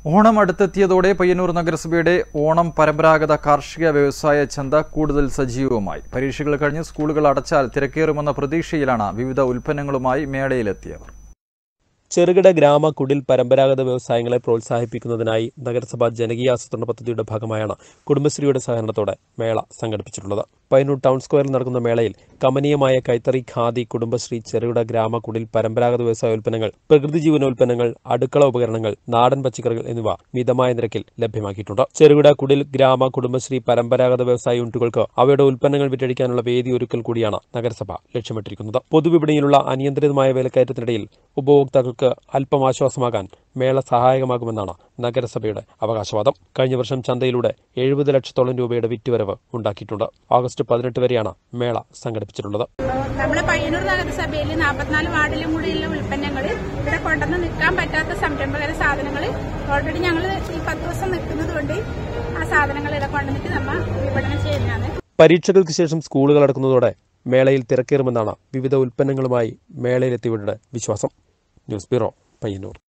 ഓണം അടുത്തെത്തിയതോടെ പയ്യന്നൂർ നഗരസഭയുടെ ഓണം പരമ്പരാഗത കാർഷിക വ്യവസായ ചന്ത കൂടുതൽ സജീവമായി പരീക്ഷകൾ കഴിഞ്ഞ് സ്കൂളുകൾ അടച്ചാൽ തിരക്കേറുമെന്ന പ്രതീക്ഷയിലാണ് വിവിധ ഉൽപ്പന്നങ്ങളുമായി മേളയിലെത്തിയവർ ചെറുകിട ഗ്രാമ കുടിൽ പരമ്പരാഗത വ്യവസായങ്ങളെ പ്രോത്സാഹിപ്പിക്കുന്നതിനായി നഗരസഭ ജനകീയ ആസൂത്രണ പദ്ധതിയുടെ ഭാഗമായാണ് കുടുംബശ്രീയുടെ സഹകരണത്തോടെ മേള സംഘടിപ്പിച്ചിട്ടുള്ളത് പയ്യന്നൂർ ടൗൺ സ്ക്വയറിൽ നടക്കുന്ന മേളയിൽ കമനീയമായ കൈത്തറി ഖാദി കുടുംബശ്രീ ചെറുകിട ഗ്രാമ കുടിൽ പരമ്പരാഗത വ്യവസായ ഉൽപ്പന്നങ്ങൾ പ്രകൃതി ജീവനോൽപ്പന്നങ്ങൾ അടുക്കള ഉപകരണങ്ങൾ നാടൻ പച്ചക്കറികൾ എന്നിവ മിതമായ നിരക്കിൽ ലഭ്യമാക്കിയിട്ടുണ്ട് ചെറുകിട കുടിൽ ഗ്രാമ കുടുംബശ്രീ പരമ്പരാഗത വ്യവസായ യൂണിറ്റുകൾക്ക് അവയുടെ ഉൽപ്പന്നങ്ങൾ വിറ്റഴിക്കാനുള്ള വേദി ഒരുക്കൽ കൂടിയാണ് നഗരസഭ ലക്ഷ്യമിട്ടിരിക്കുന്നത് പൊതുവിപണിയിലുള്ള അനിയന്ത്രിതമായ വിലക്കയറ്റത്തിനിടയിൽ ഉപഭോക്താക്കൾക്ക് അല്പം ആശ്വാസമാകാൻ മേള സഹായകമാകുമെന്നാണ് നഗരസഭയുടെ അവകാശവാദം കഴിഞ്ഞ വർഷം ചന്തയിലൂടെ എഴുപത് ലക്ഷത്തോളം രൂപയുടെ വിറ്റുവരവ് ഉണ്ടാക്കിയിട്ടുണ്ട് ഓഗസ്റ്റ് പതിനെട്ട് വരെയാണ് മേള സംഘടിപ്പിച്ചിട്ടുള്ളത് നമ്മളെ പയ്യന്നൂർ നഗരസഭയിൽ നാൽപ്പത്തിനാല് വാർഡിലും കൂടിയുള്ള ഉൽപ്പന്നങ്ങൾ ഇവിടെ കൊണ്ടുവന്ന് നിൽക്കാൻ പറ്റാത്ത സംരംഭകര സാധനങ്ങൾ ഓൾറെഡി ഞങ്ങൾ ഈ പത്ത് ദിവസം നിൽക്കുന്നത് കൊണ്ട് ആ സാധനങ്ങൾ ഇവിടെ കൊണ്ടുവന്നിട്ട് നമ്മൾ വിപണനം ചെയ്യുന്നതാണ് പരീക്ഷകൾക്ക് ശേഷം സ്കൂളുകൾ അടക്കുന്നതോടെ മേളയിൽ തിരക്കേറുമെന്നാണ് വിവിധ ഉൽപ്പന്നങ്ങളുമായി മേളയിലെത്തിയവരുടെ വിശ്വാസം ന്യൂസ് ബ്യൂറോ പയ്യന്നൂർ